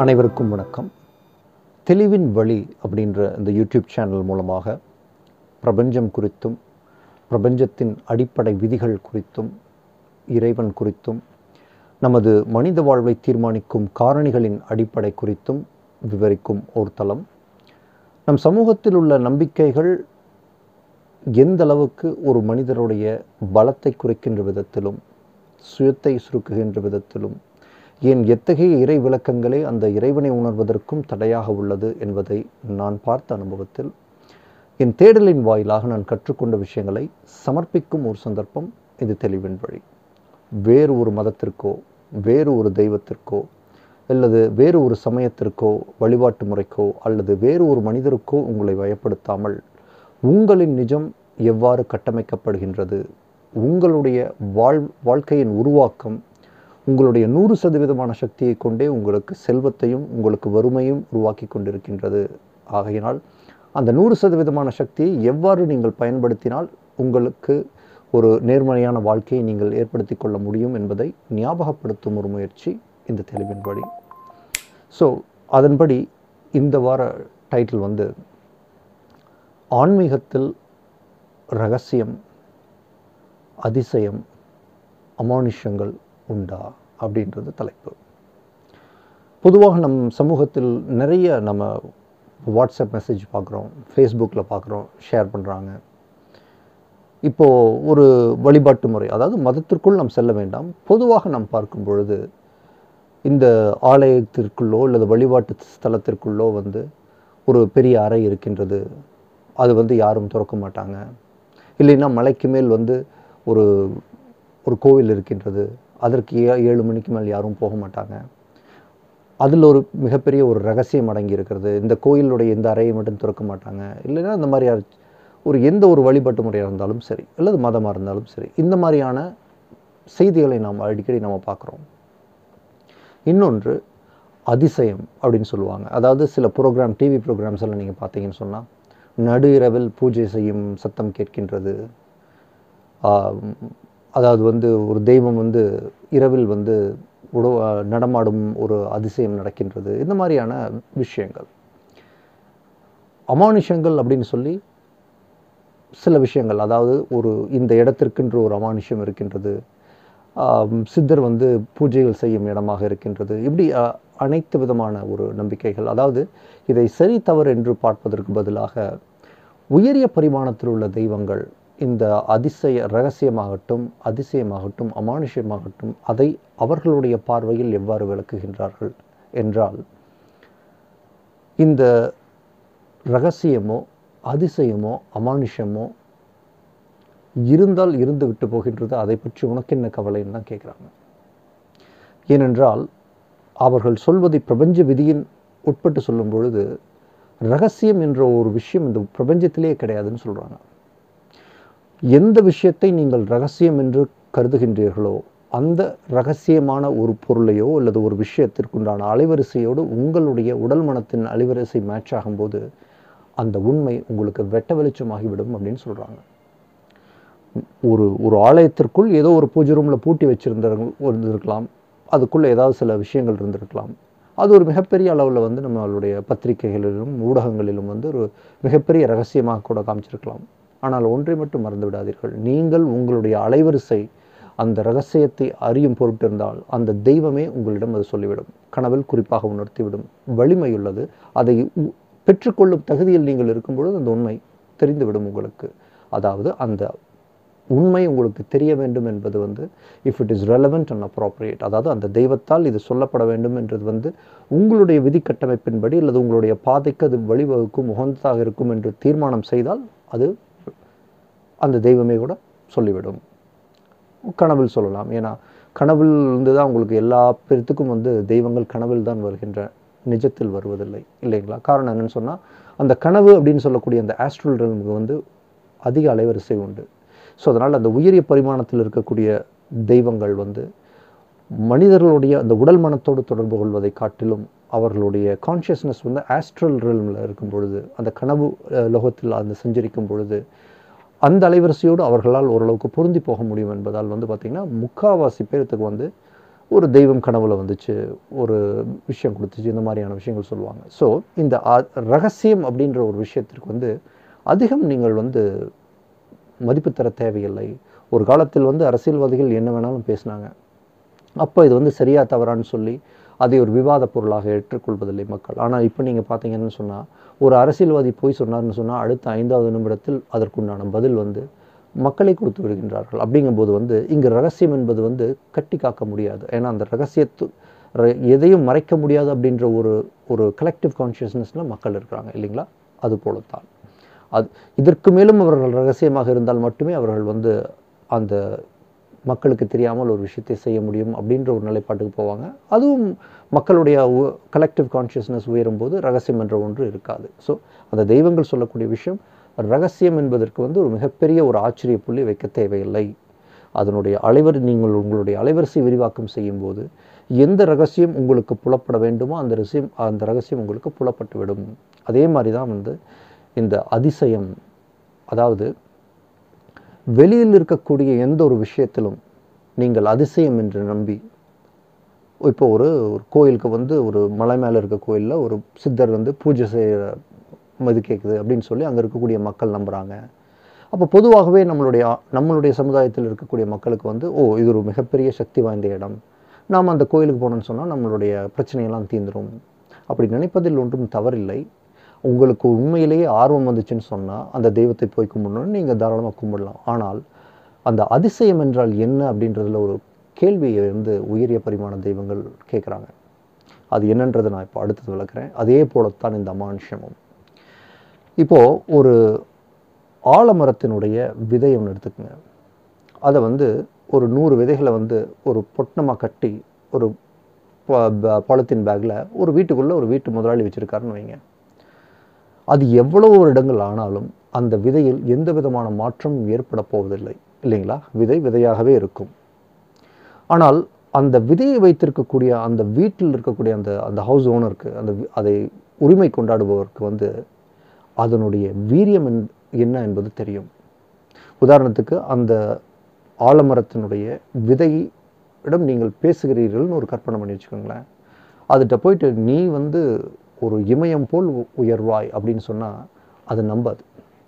அனைவருக்கும் வணக்கம் தெளிவின் வழி அப்படின்ற இந்த யூடியூப் சேனல் மூலமாக பிரபஞ்சம் குறித்தும் பிரபஞ்சத்தின் அடிப்படை விதிகள் குறித்தும் இறைவன் குறித்தும் நமது மனித வாழ்வை தீர்மானிக்கும் காரணிகளின் அடிப்படை குறித்தும் விவரிக்கும் ஓர் தளம் நம் சமூகத்தில் உள்ள நம்பிக்கைகள் எந்த அளவுக்கு ஒரு மனிதருடைய பலத்தை குறைக்கின்ற விதத்திலும் சுயத்தை சுருக்குகின்ற விதத்திலும் ஏன் எத்தகைய இறை விளக்கங்களே அந்த இறைவனை உணர்வதற்கும் தடையாக உள்ளது என்பதை நான் பார்த்த அனுபவத்தில் என் தேடலின் வாயிலாக நான் கற்றுக்கொண்ட விஷயங்களை சமர்ப்பிக்கும் ஒரு சந்தர்ப்பம் இது தெளிவின் வழி வேறு ஒரு மதத்திற்கோ வேறு ஒரு தெய்வத்திற்கோ அல்லது வேறு ஒரு சமயத்திற்கோ வழிபாட்டு முறைக்கோ அல்லது வேறு ஒரு மனிதருக்கோ உங்களை வயப்படுத்தாமல் உங்களின் நிஜம் எவ்வாறு கட்டமைக்கப்படுகின்றது உங்களுடைய வாழ் வாழ்க்கையின் உருவாக்கம் உங்களுடைய நூறு சதவீதமான சக்தியை கொண்டே உங்களுக்கு செல்வத்தையும் உங்களுக்கு வறுமையும் உருவாக்கி கொண்டிருக்கின்றது ஆகையினால் அந்த நூறு சதவீதமான சக்தியை எவ்வாறு நீங்கள் பயன்படுத்தினால் உங்களுக்கு ஒரு நேர்மறையான வாழ்க்கையை நீங்கள் ஏற்படுத்தி கொள்ள முடியும் என்பதை ஞாபகப்படுத்தும் ஒரு முயற்சி இந்த தெளிவின் வழி ஸோ அதன்படி இந்த வார டைட்டில் வந்து ஆன்மீகத்தில் ரகசியம் அதிசயம் அமானுஷ்யங்கள் உண்டா அப்படின்றது தலைப்பு பொதுவாக நம் சமூகத்தில் நிறைய நம்ம வாட்ஸ்அப் மெசேஜ் பார்க்குறோம் ஃபேஸ்புக்கில் பார்க்குறோம் ஷேர் பண்ணுறாங்க இப்போது ஒரு வழிபாட்டு முறை அதாவது மதத்திற்குள் நாம் செல்ல வேண்டாம் பொதுவாக நாம் பார்க்கும் பொழுது இந்த ஆலயத்திற்குள்ளோ அல்லது வழிபாட்டு ஸ்தலத்திற்குள்ளோ வந்து ஒரு பெரிய அறை இருக்கின்றது அது வந்து யாரும் திறக்க மாட்டாங்க இல்லைன்னா மலைக்கு மேல் வந்து ஒரு ஒரு கோவில் இருக்கின்றது அதற்கு ஏ ஏழு மணிக்கு மேல் யாரும் போக மாட்டாங்க அதில் ஒரு மிகப்பெரிய ஒரு ரகசியம் அடங்கி இருக்கிறது இந்த கோயிலுடைய இந்த அறையை மட்டும் திறக்க மாட்டாங்க இல்லைன்னா இந்த மாதிரி யார் ஒரு எந்த ஒரு வழிபாட்டு முறையாக இருந்தாலும் சரி அல்லது மதமாக இருந்தாலும் சரி இந்த மாதிரியான செய்திகளை நாம் அடிக்கடி நம்ம பார்க்குறோம் இன்னொன்று அதிசயம் அப்படின்னு சொல்லுவாங்க அதாவது சில ப்ரோக்ராம் டிவி ப்ரோக்ராம்ஸ் எல்லாம் நீங்கள் பார்த்தீங்கன்னு சொன்னால் நடு இரவில் பூஜை செய்யும் சத்தம் கேட்கின்றது அதாவது வந்து ஒரு தெய்வம் வந்து இரவில் வந்து உட நடமாடும் ஒரு அதிசயம் நடக்கின்றது இந்த மாதிரியான விஷயங்கள் அமானுஷங்கள் அப்படின்னு சொல்லி சில விஷயங்கள் அதாவது ஒரு இந்த இடத்திற்கென்று ஒரு அமானுஷம் இருக்கின்றது சித்தர் வந்து பூஜைகள் செய்யும் இடமாக இருக்கின்றது இப்படி அனைத்து விதமான ஒரு நம்பிக்கைகள் அதாவது இதை சரி தவறு என்று பார்ப்பதற்கு பதிலாக உயரிய பரிமாணத்தில் உள்ள தெய்வங்கள் இந்த அதிசய ரகசியமாகட்டும் அதிசயமாகட்டும் அமானுஷ்யமாகட்டும் அதை அவர்களுடைய பார்வையில் எவ்வாறு விளக்குகின்றார்கள் என்றால் இந்த ரகசியமோ அதிசயமோ அமானுஷமோ இருந்தால் இருந்து விட்டு போகின்றது அதை பற்றி உனக்கு என்ன கவலைன்னு தான் கேட்குறாங்க ஏனென்றால் அவர்கள் சொல்வதை பிரபஞ்ச விதியின் உட்பட்டு சொல்லும் பொழுது ரகசியம் என்ற ஒரு விஷயம் இந்த பிரபஞ்சத்திலே கிடையாதுன்னு சொல்கிறாங்க எந்த விஷயத்தை நீங்கள் ரகசியம் என்று கருதுகின்றீர்களோ அந்த ரகசியமான ஒரு பொருளையோ அல்லது ஒரு விஷயத்திற்குண்டான அலைவரிசையோடு உங்களுடைய உடல் மனத்தின் அலைவரிசை மேட்ச் ஆகும்போது அந்த உண்மை உங்களுக்கு வெட்ட வெளிச்சமாகிவிடும் அப்படின்னு சொல்கிறாங்க ஒரு ஒரு ஆலயத்திற்குள் ஏதோ ஒரு பூஜை ரூமில் பூட்டி வச்சுருந்த இருந்திருக்கலாம் அதுக்குள்ளே ஏதாவது சில விஷயங்கள் இருந்திருக்கலாம் அது ஒரு மிகப்பெரிய அளவில் வந்து நம்மளுடைய பத்திரிகைகளிலும் ஊடகங்களிலும் வந்து ஒரு மிகப்பெரிய ரகசியமாக கூட காமிச்சிருக்கலாம் ஆனால் ஒன்றை மட்டும் மறந்து விடாதீர்கள் நீங்கள் உங்களுடைய அலைவரிசை அந்த ரகசியத்தை அறியும் பொருட்டிருந்தால் அந்த தெய்வமே உங்களிடம் அது சொல்லிவிடும் கனவில் குறிப்பாக உணர்த்திவிடும் வலிமையுள்ளது அதை பெற்றுக்கொள்ளும் தகுதியில் நீங்கள் இருக்கும் பொழுது அந்த உண்மை தெரிந்துவிடும் உங்களுக்கு அதாவது அந்த உண்மை உங்களுக்கு தெரிய வேண்டும் என்பது வந்து if it is relevant and appropriate அதாவது அந்த தெய்வத்தால் இது சொல்லப்பட வேண்டும் என்றது வந்து உங்களுடைய விதி கட்டமைப்பின்படி அல்லது உங்களுடைய பாதைக்கு அது வழிவகுக்கும் உகந்ததாக இருக்கும் என்று தீர்மானம் செய்தால் அது அந்த தெய்வமே கூட சொல்லிவிடும் கனவில் சொல்லலாம் ஏன்னா கனவில் இருந்து தான் உங்களுக்கு எல்லா பேர்த்துக்கும் வந்து தெய்வங்கள் கனவில் தான் வருகின்ற நிஜத்தில் வருவதில்லை இல்லைங்களா காரணம் என்னன்னு சொன்னால் அந்த கனவு அப்படின்னு சொல்லக்கூடிய அந்த ஆஸ்ட்ரல் ரெல்முக்கு வந்து அதிக அலைவரிசை உண்டு ஸோ அதனால் அந்த உயரிய பரிமாணத்தில் இருக்கக்கூடிய தெய்வங்கள் வந்து மனிதர்களுடைய அந்த உடல் மனத்தோடு தொடர்பு கொள்வதை காட்டிலும் அவர்களுடைய கான்ஷியஸ்னஸ் வந்து ஆஸ்ட்ரல் ரெல்மில் இருக்கும் பொழுது அந்த கனவு லோகத்தில் அந்த சஞ்சரிக்கும் பொழுது அந்த அலைவரிசையோடு அவர்களால் ஓரளவுக்கு பொருந்தி போக முடியும் என்பதால் வந்து பார்த்திங்கன்னா முக்காவாசி பேர்த்துக்கு வந்து ஒரு தெய்வம் கனவுல வந்துச்சு ஒரு விஷயம் கொடுத்துச்சு இந்த மாதிரியான விஷயங்கள் சொல்லுவாங்க ஸோ இந்த அ- ரகசியம் அப்படின்ற ஒரு விஷயத்திற்கு வந்து அதிகம் நீங்கள் வந்து மதிப்பு தர தேவையில்லை ஒரு காலத்தில் வந்து அரசியல்வாதிகள் என்ன வேணாலும் பேசினாங்க அப்போ இது வந்து சரியா தவறான்னு சொல்லி அதை ஒரு விவாத பொருளாக ஏற்றுக்கொள்வதில்லை மக்கள் ஆனால் இப்போ நீங்கள் பார்த்தீங்கன்னு சொன்னால் ஒரு அரசியல்வாதி போய் சொன்னார்னு சொன்னால் அடுத்த ஐந்தாவது நிமிடத்தில் அதற்குண்டான பதில் வந்து மக்களை கொடுத்து விடுகின்றார்கள் அப்படிங்கும்போது வந்து இங்கு ரகசியம் என்பது வந்து கட்டி காக்க முடியாது ஏன்னா அந்த ரகசியத்து ர- எதையும் மறைக்க முடியாது அப்படின்ற ஒரு ஒரு கலெக்டிவ் கான்ஷியஸ்னஸில் மக்கள் இருக்கிறாங்க இல்லைங்களா அது போலத்தான் அது இதற்கு மேலும் அவர்கள் ரகசியமாக இருந்தால் மட்டுமே அவர்கள் வந்து அந்த மக்களுக்கு தெரியாமல் ஒரு விஷயத்தை செய்ய முடியும் அப்படின்ற ஒரு நிலைப்பாட்டுக்கு போவாங்க அதுவும் மக்களுடைய கலெக்டிவ் கான்ஷியஸ்னஸ் உயரும்போது ரகசியம் என்ற ஒன்று இருக்காது ஸோ அந்த தெய்வங்கள் சொல்லக்கூடிய விஷயம் ரகசியம் என்பதற்கு வந்து ஒரு மிகப்பெரிய ஒரு ஆச்சரிய புள்ளி வைக்க தேவையில்லை அதனுடைய அலைவர் நீங்கள் உங்களுடைய அலைவரிசை விரிவாக்கம் செய்யும்போது எந்த ரகசியம் உங்களுக்கு புலப்பட வேண்டுமோ அந்த ரகசியம் அந்த ரகசியம் உங்களுக்கு புலப்பட்டு விடும் அதே மாதிரி தான் வந்து இந்த அதிசயம் அதாவது வெளியில் இருக்கக்கூடிய எந்த ஒரு விஷயத்திலும் நீங்கள் அதிசயம் என்று நம்பி இப்போ ஒரு ஒரு கோயிலுக்கு வந்து ஒரு மலை மேலே இருக்க கோயிலில் ஒரு சித்தர் வந்து பூஜை செய்கிற இது கேட்குது அப்படின்னு சொல்லி அங்கே இருக்கக்கூடிய மக்கள் நம்புகிறாங்க அப்போ பொதுவாகவே நம்மளுடைய நம்மளுடைய சமுதாயத்தில் இருக்கக்கூடிய மக்களுக்கு வந்து ஓ இது ஒரு மிகப்பெரிய சக்தி வாய்ந்த இடம் நாம் அந்த கோயிலுக்கு போனோம்னு சொன்னால் நம்மளுடைய பிரச்சனையெல்லாம் தீந்துரும் அப்படி நினைப்பதில் ஒன்றும் தவறில்லை உங்களுக்கு உண்மையிலேயே ஆர்வம் வந்துச்சுன்னு சொன்னால் அந்த தெய்வத்தை போய் கும்பிடணும்னு நீங்கள் தாராளமாக கும்பிடலாம் ஆனால் அந்த அதிசயம் என்றால் என்ன அப்படின்றதுல ஒரு கேள்வியை வந்து உயரிய பரிமாண தெய்வங்கள் கேட்குறாங்க அது என்னன்றதை நான் இப்போ அடுத்தது விளக்குறேன் அதே போலத்தான் இந்த அமானுஷமும் இப்போது ஒரு ஆலமரத்தினுடைய விதை ஒன்று எடுத்துக்கோங்க அதை வந்து ஒரு நூறு விதைகளை வந்து ஒரு பொட்டணமாக கட்டி ஒரு பாலித்தீன் பேக்கில் ஒரு வீட்டுக்குள்ளே ஒரு வீட்டு முதலாளி வச்சுருக்காருன்னு வைங்க அது எவ்வளவு இடங்கள் ஆனாலும் அந்த விதையில் எந்த விதமான மாற்றமும் ஏற்பட போவதில்லை இல்லைங்களா விதை விதையாகவே இருக்கும் ஆனால் அந்த விதையை வைத்திருக்கக்கூடிய அந்த வீட்டில் இருக்கக்கூடிய அந்த அந்த ஹவுஸ் ஓனருக்கு அந்த வி- அதை உரிமை கொண்டாடுபவருக்கு வந்து அதனுடைய வீரியம் என்- என்ன என்பது தெரியும் உதாரணத்துக்கு அந்த ஆலமரத்தினுடைய விதையிடம் நீங்கள் பேசுகிறீர்கள்னு ஒரு கற்பனை பண்ணி வச்சுக்கோங்களேன் அதுகிட்ட போயிட்டு நீ வந்து ஒரு இமயம் போல் உ- உயர்வாய் அப்படின்னு சொன்னால் அது நம்பாது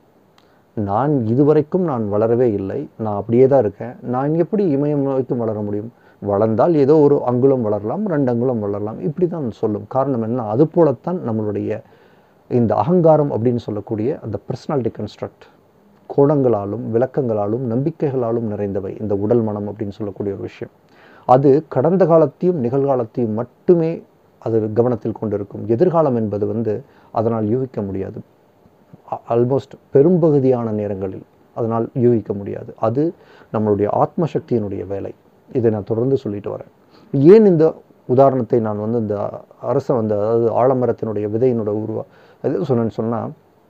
நான் இதுவரைக்கும் நான் வளரவே இல்லை நான் அப்படியே தான் இருக்கேன் நான் எப்படி இமயம் வரைக்கும் வளர முடியும் வளர்ந்தால் ஏதோ ஒரு அங்குலம் வளரலாம் ரெண்டு அங்குலம் வளரலாம் இப்படி தான் சொல்லும் காரணம் என்ன அது போலத்தான் நம்மளுடைய இந்த அகங்காரம் அப்படின்னு சொல்லக்கூடிய அந்த பர்சனாலிட்டி கன்ஸ்ட்ரக்ட் கோணங்களாலும் விளக்கங்களாலும் நம்பிக்கைகளாலும் நிறைந்தவை இந்த உடல் மனம் அப்படின்னு சொல்லக்கூடிய ஒரு விஷயம் அது கடந்த காலத்தையும் நிகழ்காலத்தையும் மட்டுமே அது கவனத்தில் கொண்டிருக்கும் எதிர்காலம் என்பது வந்து அதனால் யூகிக்க முடியாது ஆல்மோஸ்ட் பெரும்பகுதியான நேரங்களில் அதனால் யூகிக்க முடியாது அது நம்மளுடைய ஆத்ம சக்தியினுடைய வேலை இதை நான் தொடர்ந்து சொல்லிட்டு வரேன் ஏன் இந்த உதாரணத்தை நான் வந்து இந்த அரச வந்து அதாவது ஆலமரத்தினுடைய விதையினோட உருவா எது சொன்னேன்னு சொன்னால்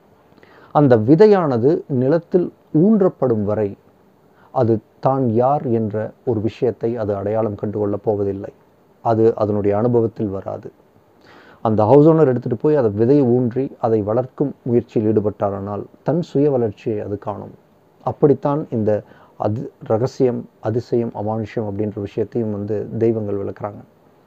அந்த விதையானது நிலத்தில் ஊன்றப்படும் வரை அது தான் யார் என்ற ஒரு விஷயத்தை அது அடையாளம் கண்டு கொள்ளப் போவதில்லை அது அதனுடைய அனுபவத்தில் வராது அந்த ஹவுஸ் ஓனர் எடுத்துகிட்டு போய் அதை விதையை ஊன்றி அதை வளர்க்கும் முயற்சியில் ஈடுபட்டாரானால் தன் சுய வளர்ச்சியை அது காணும் அப்படித்தான் இந்த அது ரகசியம் அதிசயம் அமானுஷ்யம் அப்படின்ற விஷயத்தையும் வந்து தெய்வங்கள் விளக்குறாங்க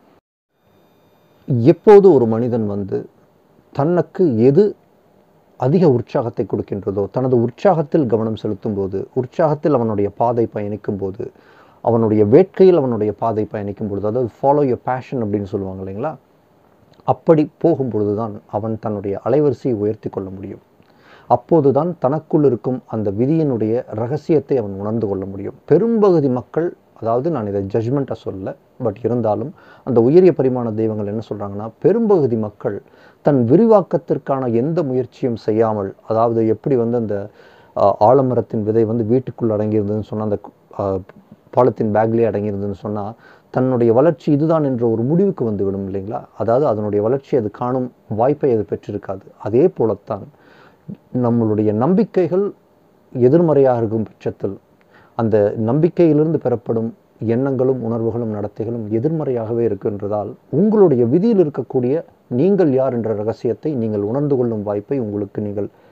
எப்போது ஒரு மனிதன் வந்து தனக்கு எது அதிக உற்சாகத்தை கொடுக்கின்றதோ தனது உற்சாகத்தில் கவனம் செலுத்தும் போது உற்சாகத்தில் அவனுடைய பாதை பயணிக்கும் போது அவனுடைய வேட்கையில் அவனுடைய பாதை பயணிக்கும் பொழுது அதாவது ஃபாலோ your பேஷன் அப்படின்னு சொல்லுவாங்க இல்லைங்களா அப்படி போகும் பொழுதுதான் அவன் தன்னுடைய அலைவரிசையை உயர்த்தி கொள்ள முடியும் அப்போதுதான் தனக்குள் இருக்கும் அந்த விதியினுடைய ரகசியத்தை அவன் உணர்ந்து கொள்ள முடியும் பெரும்பகுதி மக்கள் அதாவது நான் இதை ஜட்ஜ்மெண்ட்டாக சொல்ல பட் இருந்தாலும் அந்த உயரிய பரிமாண தெய்வங்கள் என்ன சொல்கிறாங்கன்னா பெரும்பகுதி மக்கள் தன் விரிவாக்கத்திற்கான எந்த முயற்சியும் செய்யாமல் அதாவது எப்படி வந்து அந்த ஆஹ், ஆலமரத்தின் விதை வந்து வீட்டுக்குள் அடங்கியிருந்ததுன்னு சொன்னால் அந்த பாலத்தின் பேக்லேயே அடங்கியிருந்ததுன்னு சொன்னால் தன்னுடைய வளர்ச்சி இதுதான் என்ற ஒரு முடிவுக்கு வந்து விடும் இல்லைங்களா அதாவது அதனுடைய வளர்ச்சி அது காணும் வாய்ப்பை அது பெற்றிருக்காது அதே போலத்தான் நம்மளுடைய நம்பிக்கைகள் எதிர்மறையாக இருக்கும் பட்சத்தில் அந்த நம்பிக்கையிலிருந்து பெறப்படும் எண்ணங்களும் உணர்வுகளும் நடத்தைகளும் எதிர்மறையாகவே இருக்கின்றதால் உங்களுடைய விதியில் இருக்கக்கூடிய நீங்கள் யார் என்ற ரகசியத்தை நீங்கள் உணர்ந்து கொள்ளும் வாய்ப்பை உங்களுக்கு நீங்கள்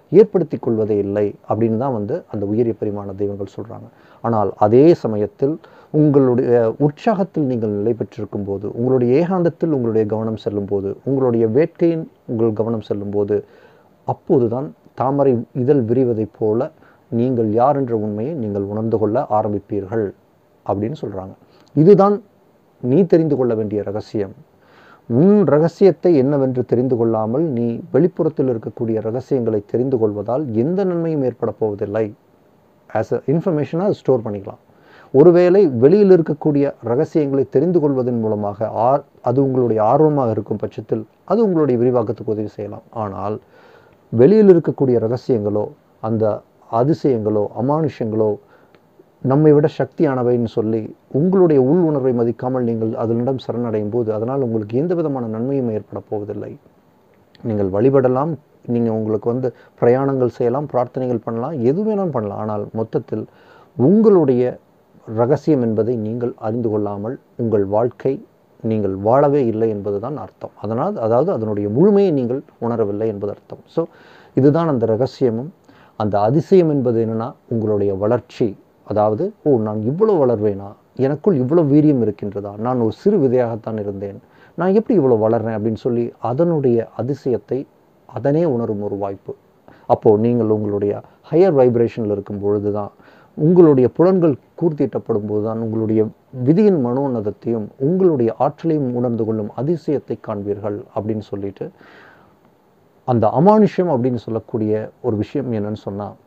ஏற்படுத்தி கொள்வதே இல்லை அப்படின்னு தான் வந்து அந்த உயரிய பரிமாண தெய்வங்கள் சொல்கிறாங்க ஆனால் அதே சமயத்தில் உங்களுடைய உற்சாகத்தில் நீங்கள் நிலை பெற்றிருக்கும் போது உங்களுடைய ஏகாந்தத்தில் உங்களுடைய கவனம் செல்லும் போது உங்களுடைய வேட்கையின் உங்கள் கவனம் செல்லும் போது அப்போதுதான் தாமரை இதழ் விரிவதைப் போல நீங்கள் யார் என்ற உண்மையை நீங்கள் உணர்ந்து கொள்ள ஆரம்பிப்பீர்கள் அப்படின்னு சொல்கிறாங்க இதுதான் நீ தெரிந்து கொள்ள வேண்டிய ரகசியம் உன் ரகசியத்தை என்னவென்று தெரிந்து கொள்ளாமல் நீ வெளிப்புறத்தில் இருக்கக்கூடிய ரகசியங்களை தெரிந்து கொள்வதால் எந்த நன்மையும் ஏற்பட போவதில்லை ஆஸ் அ இன்ஃபர்மேஷனாக ஸ்டோர் பண்ணிக்கலாம் ஒருவேளை வெளியில் இருக்கக்கூடிய ரகசியங்களை தெரிந்து கொள்வதன் மூலமாக ஆர் அது உங்களுடைய ஆர்வமாக இருக்கும் பட்சத்தில் அது உங்களுடைய விரிவாக்கத்துக்கு உதவி செய்யலாம் ஆனால் வெளியில் இருக்கக்கூடிய ரகசியங்களோ அந்த அதிசயங்களோ அமானுஷங்களோ நம்மை விட சக்தியானவைன்னு சொல்லி உங்களுடைய உள் உணர்வை மதிக்காமல் நீங்கள் அதனிடம் சரணடையும் போது அதனால் உங்களுக்கு எந்த விதமான நன்மையும் ஏற்பட போவதில்லை நீங்கள் வழிபடலாம் நீங்கள் உங்களுக்கு வந்து பிரயாணங்கள் செய்யலாம் பிரார்த்தனைகள் பண்ணலாம் எது வேணாலும் பண்ணலாம் ஆனால் மொத்தத்தில் உங்களுடைய ரகசியம் என்பதை நீங்கள் அறிந்து கொள்ளாமல் உங்கள் வாழ்க்கை நீங்கள் வாழவே இல்லை என்பதுதான் அர்த்தம் அதனால் அதாவது அதனுடைய முழுமையை நீங்கள் உணரவில்லை என்பது அர்த்தம் ஸோ இதுதான் அந்த ரகசியமும் அந்த அதிசயம் என்பது என்னன்னா உங்களுடைய வளர்ச்சி அதாவது ஓ நான் இவ்வளோ வளர்வேனா எனக்குள் இவ்வளோ வீரியம் இருக்கின்றதா நான் ஒரு சிறு விதையாகத்தான் இருந்தேன் நான் எப்படி இவ்வளோ வளர்றேன் அப்படின்னு சொல்லி அதனுடைய அதிசயத்தை அதனே உணரும் ஒரு வாய்ப்பு அப்போது நீங்கள் உங்களுடைய ஹையர் வைப்ரேஷனில் இருக்கும் பொழுது தான் உங்களுடைய புலன்கள் கூர்த்தீட்டப்படும் போது தான் உங்களுடைய விதியின் மனோன்னதத்தையும் உங்களுடைய ஆற்றலையும் உணர்ந்து கொள்ளும் அதிசயத்தை காண்பீர்கள் அப்படின்னு சொல்லிட்டு அந்த அமானுஷ்யம் அப்படின்னு சொல்லக்கூடிய ஒரு விஷயம் என்னன்னு சொன்னால்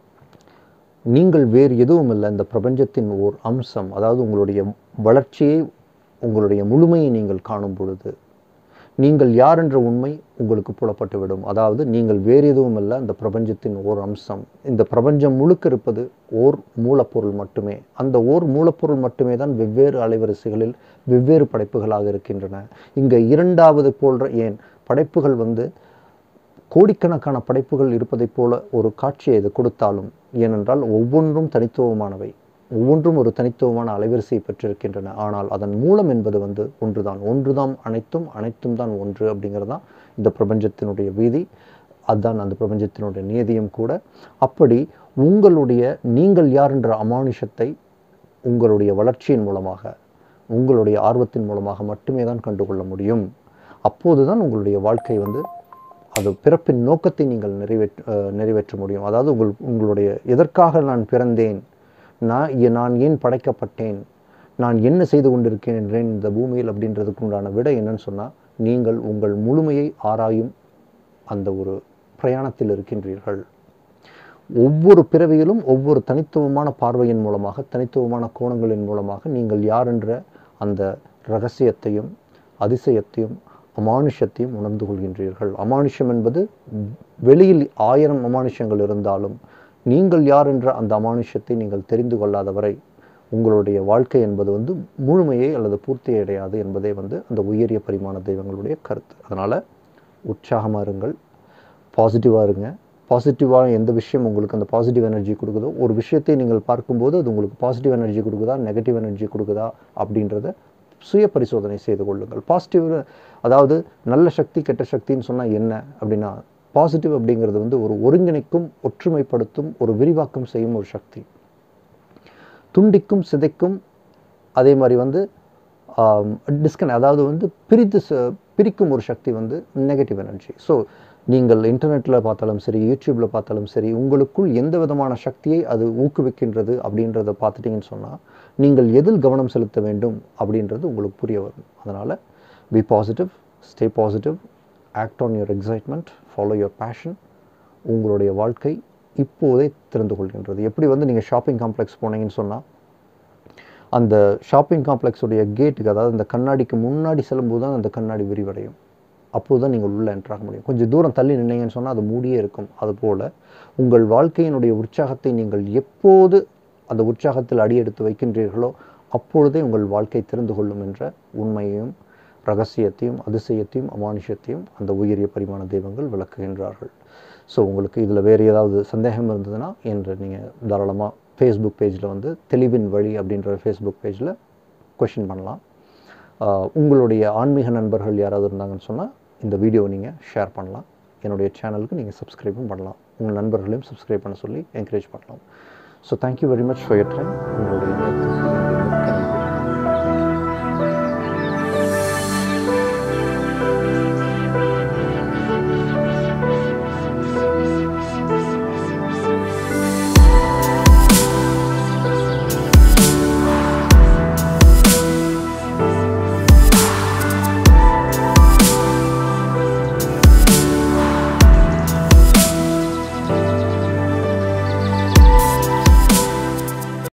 நீங்கள் வேறு எதுவும் இல்லை இந்த பிரபஞ்சத்தின் ஓர் அம்சம் அதாவது உங்களுடைய வளர்ச்சியை உங்களுடைய முழுமையை நீங்கள் காணும் பொழுது நீங்கள் யார் என்ற உண்மை உங்களுக்கு புலப்பட்டுவிடும் அதாவது நீங்கள் வேறு எதுவும் இல்லை இந்த பிரபஞ்சத்தின் ஓர் அம்சம் இந்த பிரபஞ்சம் முழுக்க இருப்பது ஓர் மூலப்பொருள் மட்டுமே அந்த ஓர் மூலப்பொருள் மட்டுமே தான் வெவ்வேறு அலைவரிசைகளில் வெவ்வேறு படைப்புகளாக இருக்கின்றன இங்கே இரண்டாவது போன்ற ஏன் படைப்புகள் வந்து கோடிக்கணக்கான படைப்புகள் இருப்பதைப் போல ஒரு காட்சியை இது கொடுத்தாலும் ஏனென்றால் ஒவ்வொன்றும் தனித்துவமானவை ஒவ்வொன்றும் ஒரு தனித்துவமான அலைவரிசையை பெற்றிருக்கின்றன ஆனால் அதன் மூலம் என்பது வந்து ஒன்றுதான் ஒன்றுதான் அனைத்தும் அனைத்தும் தான் ஒன்று அப்படிங்கிறது தான் இந்த பிரபஞ்சத்தினுடைய வீதி அதுதான் அந்த பிரபஞ்சத்தினுடைய நியதியும் கூட அப்படி உங்களுடைய நீங்கள் யார் என்ற அமானுஷத்தை உங்களுடைய வளர்ச்சியின் மூலமாக உங்களுடைய ஆர்வத்தின் மூலமாக மட்டுமே தான் கண்டுகொள்ள முடியும் அப்போது தான் உங்களுடைய வாழ்க்கை வந்து அது பிறப்பின் நோக்கத்தை நீங்கள் நிறைவேற்ற அஹ், நிறைவேற்ற முடியும் அதாவது உங்கள் உங்களுடைய எதற்காக நான் பிறந்தேன் நான் ஏ- நான் ஏன் படைக்கப்பட்டேன் நான் என்ன செய்து கொண்டிருக்கின்றேன் இந்த பூமியில் அப்படின்றதுக்கு உண்டான விடை என்னன்னு சொன்னால் நீங்கள் உங்கள் முழுமையை ஆராயும் அந்த ஒரு பிரயாணத்தில் இருக்கின்றீர்கள் ஒவ்வொரு பிறவியிலும் ஒவ்வொரு தனித்துவமான பார்வையின் மூலமாக தனித்துவமான கோணங்களின் மூலமாக நீங்கள் யார் என்ற அந்த ரகசியத்தையும் அதிசயத்தையும் அமானுஷத்தையும் உணர்ந்து கொள்கின்றீர்கள் அமானுஷம் என்பது வெளியில் ஆயிரம் அமானுஷங்கள் இருந்தாலும் நீங்கள் யார் என்ற அந்த அமானுஷத்தை நீங்கள் தெரிந்து கொள்ளாதவரை உங்களுடைய வாழ்க்கை என்பது வந்து முழுமையை அல்லது பூர்த்தி அடையாது என்பதே வந்து அந்த உயரிய பரிமாண தெய்வங்களுடைய கருத்து அதனால் உற்சாகமாக இருங்கள் பாசிட்டிவாக இருங்க பாசிட்டிவாக எந்த விஷயம் உங்களுக்கு அந்த பாசிட்டிவ் எனர்ஜி கொடுக்குதோ ஒரு விஷயத்தை நீங்கள் பார்க்கும்போது அது உங்களுக்கு பாசிட்டிவ் எனர்ஜி கொடுக்குதா நெகட்டிவ் எனர்ஜி கொடுக்குதா அப்படின்றத சுய பரிசோதனை செய்து கொள்ளுங்கள் பாசிட்டிவ் அதாவது நல்ல சக்தி கெட்ட சக்தின்னு சொன்னால் என்ன அப்படின்னா பாசிட்டிவ் அப்படிங்கிறது வந்து ஒரு ஒருங்கிணைக்கும் ஒற்றுமைப்படுத்தும் ஒரு விரிவாக்கம் செய்யும் ஒரு சக்தி துண்டிக்கும் சிதைக்கும் அதே மாதிரி வந்து டிஸ்கன் அதாவது வந்து பிரித்து ச- பிரிக்கும் ஒரு சக்தி வந்து நெகட்டிவ் எனர்ஜி ஸோ நீங்கள் இன்டர்நெட்டில் பார்த்தாலும் சரி யூடியூப்பில் பார்த்தாலும் சரி உங்களுக்குள் எந்த விதமான சக்தியை அது ஊக்குவிக்கின்றது அப்படின்றத பார்த்துட்டிங்கன்னு சொன்னால் நீங்கள் எதில் கவனம் செலுத்த வேண்டும் அப்படின்றது உங்களுக்கு புரிய வரும் அதனால் be positive stay positive act on your excitement follow your passion உங்களுடைய வாழ்க்கை இப்போதே திறந்து கொள்கின்றது எப்படி வந்து நீங்கள் ஷாப்பிங் காம்ப்ளெக்ஸ் போனீங்கன்னு சொன்னால் அந்த ஷாப்பிங் காம்ப்ளெக்ஸுடைய கேட்டுக்கு அதாவது அந்த கண்ணாடிக்கு முன்னாடி செல்லும்போது தான் அந்த கண்ணாடி விரிவடையும் அப்போது தான் நீங்கள் உள்ளே என்ட்ராக முடியும் கொஞ்சம் தூரம் தள்ளி நின்னீங்கன்னு சொன்னால் அது மூடியே இருக்கும் அதுபோல் உங்கள் வாழ்க்கையினுடைய உற்சாகத்தை நீங்கள் எப்போது அந்த உற்சாகத்தில் அடியெடுத்து வைக்கின்றீர்களோ அப்பொழுதே உங்கள் வாழ்க்கை திறந்து கொள்ளும் என்ற உண்மையையும் ரகசியத்தையும் அதிசயத்தையும் அமானுஷத்தையும் அந்த உயரிய பரிமாண தெய்வங்கள் விளக்குகின்றார்கள் ஸோ உங்களுக்கு இதில் வேறு ஏதாவது சந்தேகம் இருந்ததுன்னா என்று நீங்கள் தாராளமாக ஃபேஸ்புக் பேஜில் வந்து தெளிவின் வழி அப்படின்ற ஃபேஸ்புக் பேஜில் கொஷின் பண்ணலாம் ஆஹ் உங்களுடைய ஆன்மீக நண்பர்கள் யாராவது இருந்தாங்கன்னு சொன்னால் இந்த வீடியோவை நீங்கள் ஷேர் பண்ணலாம் என்னுடைய சேனலுக்கு நீங்கள் சப்ஸ்கிரைபும் பண்ணலாம் உங்கள் நண்பர்களையும் சப்ஸ்கிரைப் பண்ண சொல்லி என்கரேஜ் பண்ணலாம் so thank you very much for your time உங்களுடைய நேரத்துக்கு